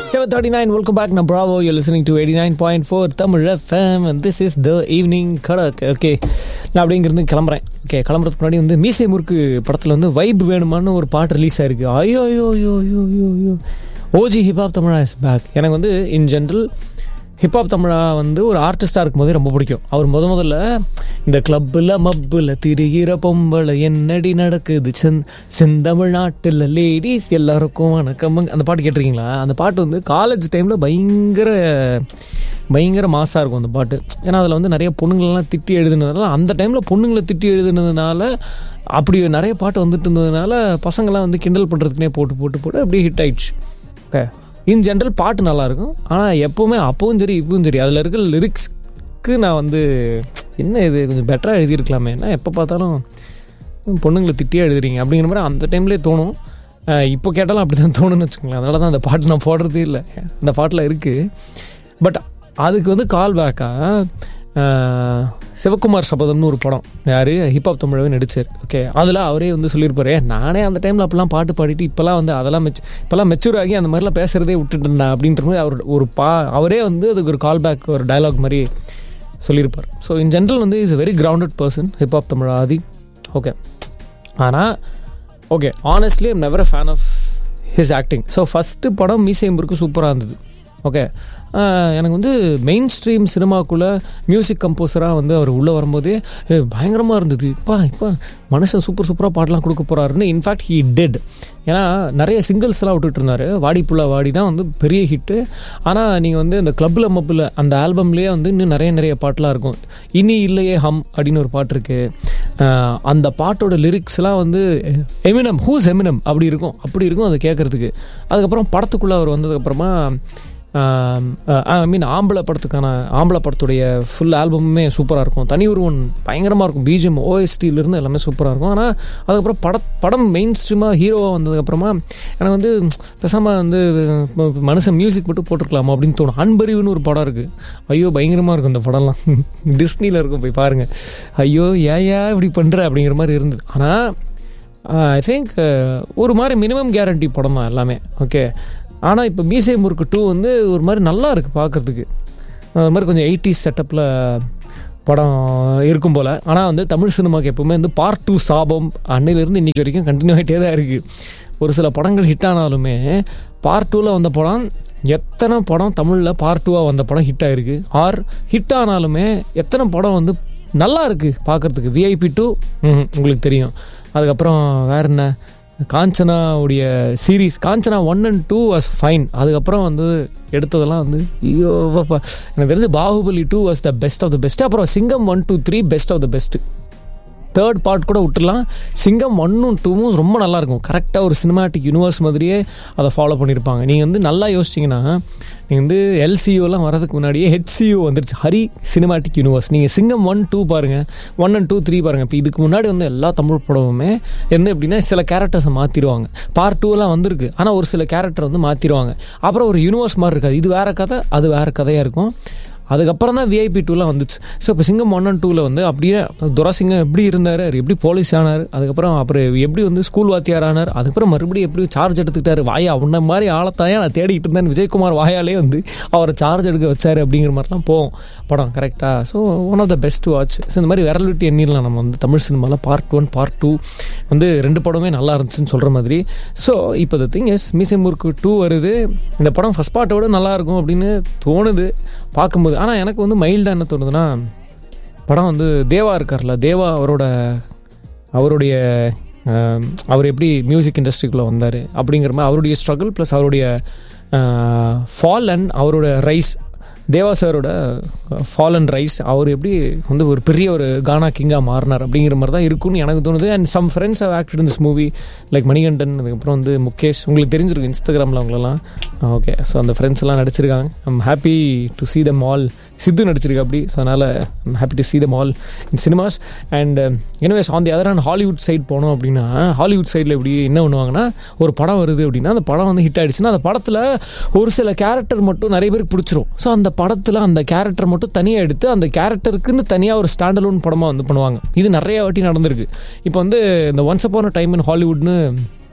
Seven thirty nine. Welcome back, now Bravo. You're listening to eighty nine point four Tamil FM, and this is the evening kadak. Okay, நான் அப்படிங்கிறது கிளம்புறேன் okay கிளம்புறதுக்கு முன்னாடி வந்து மீசை முறுக்கு படத்தில் வந்து வைப் வேணுமான்னு ஒரு பாட்டு ரிலீஸ் ஆயிருக்கு ஐயோ ஐயோ ஐயோ ஐயோ ஐயோ ஐயோ OG hip hop Tamizha is back எனக்கு வந்து இன் ஜென்ரல் ஹிப்ஹாப் தமிழா வந்து ஒரு ஆர்டிஸ்டாக இருக்கும்போதே ரொம்ப பிடிக்கும் அவர் முத முதல்ல இந்த கிளப்பில் மப்பில் திரிகிற பொம்பளை என்னடி நடக்குது செந் செந்தமிழ்நாட்டில் லேடிஸ் எல்லாருக்கும் வணக்கம் அந்த பாட்டு கேட்டிருக்கீங்களா அந்த பாட்டு வந்து காலேஜ் டைமில் பயங்கர பயங்கர மாசாக இருக்கும் அந்த பாட்டு ஏன்னா அதில் வந்து நிறைய பொண்ணுங்களெல்லாம் திட்டி எழுதுனதுனால அந்த டைமில் பொண்ணுங்களை திட்டி எழுதுனதுனால அப்படி நிறைய பாட்டு வந்துட்டு இருந்ததுனால பசங்களாம் வந்து கிண்டல் பண்ணுறதுக்குனே போட்டு போட்டு போட்டு அப்படியே ஹிட் ஆயிடுச்சு ஓகே இன் ஜென்ரல் பாட்டு நல்லாயிருக்கும் ஆனால் எப்போவுமே அப்பவும் சரி இப்பவும் சரி அதில் இருக்கிற லிரிக்ஸ்க்கு நான் வந்து என்ன இது கொஞ்சம் பெட்டராக எழுதியிருக்கலாமே ஏன்னா எப்போ பார்த்தாலும் பொண்ணுங்களை திட்டியே எழுதுறீங்க அப்படிங்கிற மாதிரி அந்த டைம்லேயே தோணும் அஹ் இப்போ கேட்டாலும் அப்படி தான் தோணுன்னு வச்சுக்கோங்களேன் அதனால தான் அந்த பாட்டு நான் போடுறதே இல்லை அந்த பாட்டில் இருக்குது பட் அதுக்கு வந்து கால் பேக்காக சிவகுமார் சபதம்னு ஒரு படம் யார் ஹிப்ஹாப் தமிழவே நடிச்சார் ஓகே அதில் அவரே வந்து சொல்லியிருப்பாரு "ஏ, நானே அந்த டைமில் அப்பெல்லாம் பாட்டு பாடிட்டு இப்போலாம் வந்து அதெல்லாம் மெச் இப்போல்லாம் மெச்சூர் ஆகி அந்த மாதிரிலாம் பேசுகிறதே விட்டுட்டேன் அப்படின்ற மாதிரி அவர் ஒரு பா அவரே வந்து அதுக்கு ஒரு கால் பேக் ஒரு டயலாக் மாதிரி சொல்லியிருப்பார் ஸோ இன் ஜென்ரல் வந்து is a very grounded person hip hop Tamil Aadhi okay ஆனால் okay honestly I'm never a fan of his acting so first படம் மீசை முறுக்கு சூப்பராக இருந்தது ஓகே எனக்கு வந்து மெயின் ஸ்ட்ரீம் சினிமாக்குள்ளே மியூசிக் கம்போசராக வந்து அவர் உள்ளே வரும்போதே பயங்கரமாக இருந்தது இப்போ இப்போ மனுஷன் சூப்பர் சூப்பராக பாட்டெலாம் கொடுக்க போகிறாருன்னு இன்ஃபேக்ட் ஹீ டெட் ஏன்னா நிறைய சிங்கிள்ஸ்லாம் விட்டுட்டு இருந்தார் வாடி புள்ளா வாடி தான் வந்து பெரிய ஹிட்டு ஆனால் நீங்கள் வந்து இந்த கிளப்பில் மப்பில் அந்த ஆல்பம்லேயே வந்து இன்னும் நிறைய நிறைய பாட்டெலாம் இருக்கும் இனி இல்லையே ஹம் அப்படின்னு ஒரு பாட்டு இருக்குது அந்த பாட்டோட லிரிக்ஸ்லாம் வந்து எமினம் ஹூஸ் எமினம் அப்படி இருக்கும் அப்படி இருக்கும் அதை கேட்குறதுக்கு அதுக்கப்புறம் படத்துக்குள்ளே அவர் வந்ததுக்கப்புறமா ஐ மீன் ஆம்பளை படத்துக்கான ஆம்பளை படத்துடைய ஃபுல் ஆல்பமுமே சூப்பராக இருக்கும் தனி ஒருவன் பயங்கரமாக இருக்கும் பிஜிஎம் ஓஎஸ்டியிலேருந்து எல்லாமே சூப்பராக இருக்கும் ஆனால் அதுக்கப்புறம் பட படம் மெயின் ஸ்ட்ரீமாக ஹீரோவாக வந்ததுக்கப்புறமா எனக்கு வந்து பேசாமல் வந்து ம- மனுஷன் மியூசிக் மட்டும் போட்டிருக்கலாமா அப்படின்னு தோணும் அன்பறிவுன்னு ஒரு படம் இருக்குது ஐயோ பயங்கரமாக இருக்கும் இந்த படம்லாம் டிஸ்னியில் இருக்கும் போய் பாருங்கள் ஐயோ ஏயா இப்படி பண்ணுற அப்படிங்கிற மாதிரி இருந்தது ஆனால் ஐ திங்க் ஒரு மாதிரி மினிமம் கேரண்டி படம் தான் எல்லாமே ஓகே ஆனால் இப்போ மீசை முறுக்கு டூ வந்து ஒரு மாதிரி நல்லா இருக்குது பார்க்குறதுக்கு அது மாதிரி கொஞ்சம் எயிட்டிஸ் செட்டப்பில் படம் இருக்கும் போல் ஆனால் வந்து தமிழ் சினிமாவுக்கு எப்பவுமே வந்து பார்ட் டூ சாபம் அன்னையிலேருந்து இன்றைக்கி வரைக்கும் கண்டினியூ ஆகிட்டே தான் இருக்குது ஒரு சில படங்கள் ஹிட் ஆனாலுமே பார்ட் டூவில் வந்த படம் எத்தனை படம் தமிழில் பார்ட் டூவாக வந்த படம் ஹிட் ஆகிருக்கு ஆர் ஹிட் ஆனாலுமே எத்தனை படம் வந்து நல்லா இருக்குது பார்க்குறதுக்கு விஐபி டூ உங்களுக்கு தெரியும் அதுக்கப்புறம் வேற என்ன காஞ்சனாவுடைய series Kanchana one and two was fine அதுக்கப்புறம் வந்து எடுத்ததெல்லாம் வந்து ஐயோ பாப்பா எனக்கு தெரிஞ்சு Baahubali two was the best of the best அப்புறம் Singam one two three best of the best third part கூட விட்டுடலாம் சிங்கம் ஒன்னும் டூவும் ரொம்ப நல்லா இருக்கும் கரெக்டாக ஒரு சினிமாட்டிக் யூனிவர்ஸ் மாதிரியே அதை ஃபாலோ பண்ணியிருப்பாங்க நீங்கள் வந்து நல்லா யோசிச்சிங்கன்னா நீங்கள் வந்து எல்சியூலாம் வரதுக்கு முன்னாடியே ஹெச்சியூ வந்துருச்சு ஹரி சினிமாட்டிக் யூனிவர்ஸ் நீங்கள் சிங்கம் ஒன் டூ பாருங்கள் ஒன் அண்ட் டூ த்ரீ பாருங்கள் இப்போ இதுக்கு முன்னாடி வந்து எல்லா தமிழ் படமுமே வந்து எப்படின்னா சில கேரக்டர்ஸை மாற்றிடுவாங்க பார்ட் டூலாம் வந்திருக்கு ஆனால் ஒரு சில கேரக்டர் வந்து மாற்றிடுவாங்க அப்புறம் ஒரு யூனிவர்ஸ் மாதிரி இருக்காது இது வேற கதை அது வேற கதையாக இருக்கும் அதுக்கப்புறம் தான் விஐபி டூலாம் வந்துச்சு ஸோ இப்போ சிங்கம் ஒன் அண்ட் டூவில் வந்து அப்படியே துரசிங்கம் எப்படி இருந்தார் அவர் எப்படி போலீஸ் ஆனார் அதுக்கப்புறம் அப்புறம் எப்படி வந்து ஸ்கூல் வாத்தியார் ஆனார் அதுக்கப்புறம் மறுபடியும் எப்படி சார்ஜ் எடுத்துக்கிட்டாரு வாயா உன்ன மாதிரி ஆளத்தாயா நான் தேடிக்கிட்டு இருந்தேன் விஜயகுமார் வாயாலே வந்து அவரை சார்ஜ் எடுக்க வச்சாரு அப்படிங்கிற மாதிரிலாம் போவோம் படம் கரெக்டாக so one of the best watch so இந்த மாதிரி விரல் விட்டு எண்ணிடலாம் நம்ம வந்து தமிழ் சினிமாவில் பார்ட் ஒன் பார்ட் டூ வந்து ரெண்டு படமே நல்லா இருந்துச்சுன்னு சொல்கிற மாதிரி ஸோ இப்போ the thing is Meesai Murukku two வருது இந்த படம் ஃபஸ்ட் பார்ட்டோட நல்லா இருக்கும் அப்படின்னு தோணுது பார்க்கும்போது ஆனால் எனக்கு வந்து மைல்டாக என்ன தோணுதுன்னா படம் வந்து தேவா இருக்கார்ல தேவா அவரோட அவருடைய ஆம், அவர் எப்படி மியூசிக் இண்டஸ்ட்ரிக்குள்ளே வந்தார் அப்படிங்கிற மாதிரி அவருடைய ஸ்ட்ரகிள் ப்ளஸ் அவருடைய ஃபால் அண்ட் அவரோட ரைஸ் தேவா சாரோட ஃபால் அண்ட் ரைஸ் அவர் எப்படி வந்து ஒரு பெரிய ஒரு கானா கிங்காக மாறினார் அப்படிங்கிற மாதிரி தான் இருக்கும்னு எனக்கு தோணுது and some friends have acted in this movie like Manikandan அதுக்கப்புறம் வந்து முகேஷ் உங்களுக்கு தெரிஞ்சிருக்கு இன்ஸ்டாகிராமில் அவங்களெல்லாம் ஓகே ஸோ அந்த ஃப்ரெண்ட்ஸ் எல்லாம் நடிச்சிருக்காங்க I'm happy to see them all Sidhu நடிச்சிருக்கு அப்படி ஸோ அதனால் I'm happy to see them all in cinemas and anyways on the other hand Hollywood side போனோம் அப்படின்னா ஹாலிவுட் சைடில் எப்படி என்ன பண்ணுவாங்கன்னா ஒரு படம் வருது அப்படின்னா அந்த படம் வந்து ஹிட் ஆயிடுச்சுன்னா அந்த படத்தில் ஒரு சில கேரக்டர் மட்டும் நிறைய பேருக்கு பிடிச்சிரும் ஸோ அந்த படத்தில் அந்த கேரக்டர் மட்டும் தனியாக எடுத்து அந்த கேரக்டருக்குன்னு தனியாக ஒரு ஸ்டாண்டலோன் படமாக வந்து பண்ணுவாங்க இது நிறைய வாட்டி நடந்திருக்கு இப்போ வந்து இந்த ஒன்ஸ் அப்பான டைம் இன் ஹாலிவுட்னு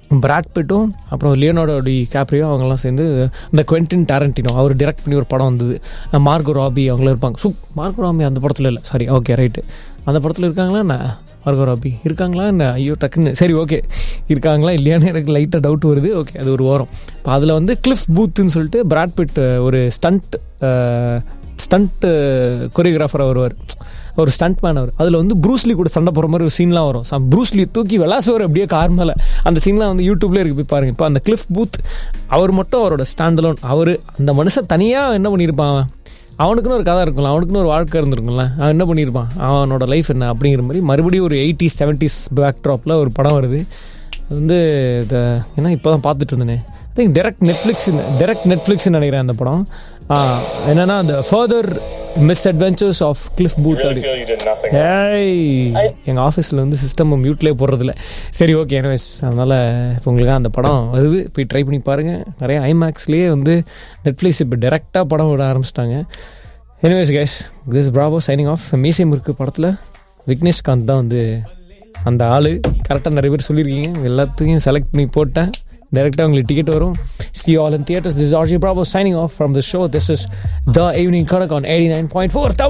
பிராட் பிட்டும் அப்புறம் லியோனோடோ டி கேப்ரியோ அவங்கெல்லாம் சேர்ந்து இந்த குவென்டின் டேரண்டினோ அவர் டிரெக்ட் பண்ணி ஒரு படம் வந்தது மார்கோ ராபி அவங்கள இருப்பாங்க சூ மார்கோ ராபி அந்த படத்தில் இல்லை சாரி ஓகே ரைட்டு அந்த படத்தில் இருக்காங்களா என்ன மார்கோ ராபி இருக்காங்களா என்ன ஐயோ டக்குன்னு சரி ஓகே இருக்காங்களா இல்லையான்னு எனக்கு லைட்டாக டவுட் வருது ஓகே அது ஒரு வாரம் இப்போ அதில் வந்து கிளிஃப் பூத்துன்னு சொல்லிட்டு பிராட் பிட் ஒரு ஸ்டண்ட் ஸ்டண்ட் கொரியோகிராஃபராக வருவார் ஒரு ஸ்டண்ட் மேன் அவர் அதில் வந்து ப்ரூஸ்லி கூட சண்டை போகிற மாதிரி ஒரு சீன்லாம் வரும் சம் ப்ரூஸ்லி தூக்கி விளாசுவார் அப்படியே கார் மேலே அந்த சீன்லாம் வந்து யூடியூப்லேயே இருக்கு போய் பாருங்க இப்போ அந்த கிளிஃப் பூத் அவர் மட்டும் அவரோட ஸ்டாண்ட் லோன் அவர் அந்த மனுஷன் தனியாக என்ன பண்ணியிருப்பான் அவன் அவனுக்குன்னு ஒரு கதை இருக்கும்ல அவனுக்குன்னு ஒரு வாழ்க்கை இருந்திருக்கும்ல அவன் என்ன பண்ணியிருப்பான் அவனோட லைஃப் என்ன அப்படிங்கிற மாதிரி மறுபடியும் ஒரு எயிட்டிஸ் செவன்ட்டீஸ் பேக் ட்ராப்பில் ஒரு படம் வருது அது வந்து இந்த ஏன்னா இப்போ தான் பார்த்துட்டு இருந்தேனே I think direct Netflix direct நெட்ஃப்ளிக்ஸ்னு நினைக்கிறேன் அந்த படம் என்னன்னா அந்த further misadventures of Cliff Booth அப்படி feel you did nothing. ஏய் எங்கள் ஆஃபீஸில் வந்து சிஸ்டம் மியூட்லேயே போடுறதில்ல சரி ஓகே எனிவேஸ் அதனால் இப்போ உங்களுக்கு அந்த படம் வருது போய் ட்ரை பண்ணி பாருங்கள் நிறைய ஐமேக்ஸ்லேயே வந்து நெட்ஃப்ளிக்ஸ் இப்போ டேரெக்டாக படம் விட ஆரம்பிச்சிட்டாங்க anyways guys this Bravo signing off Meesai Murukku படத்தில் விக்னேஷ்காந்த் தான் வந்து அந்த ஆள் கரெக்டாக நிறைய பேர் சொல்லியிருக்கீங்க எல்லாத்தையும் செலக்ட் பண்ணி போட்டேன் டேரெக்டாக உங்களுக்கு டிக்கெட் வரும் see all in theatres this RJ Bravo signing off from the show this is the evening Kadak on eighty nine point four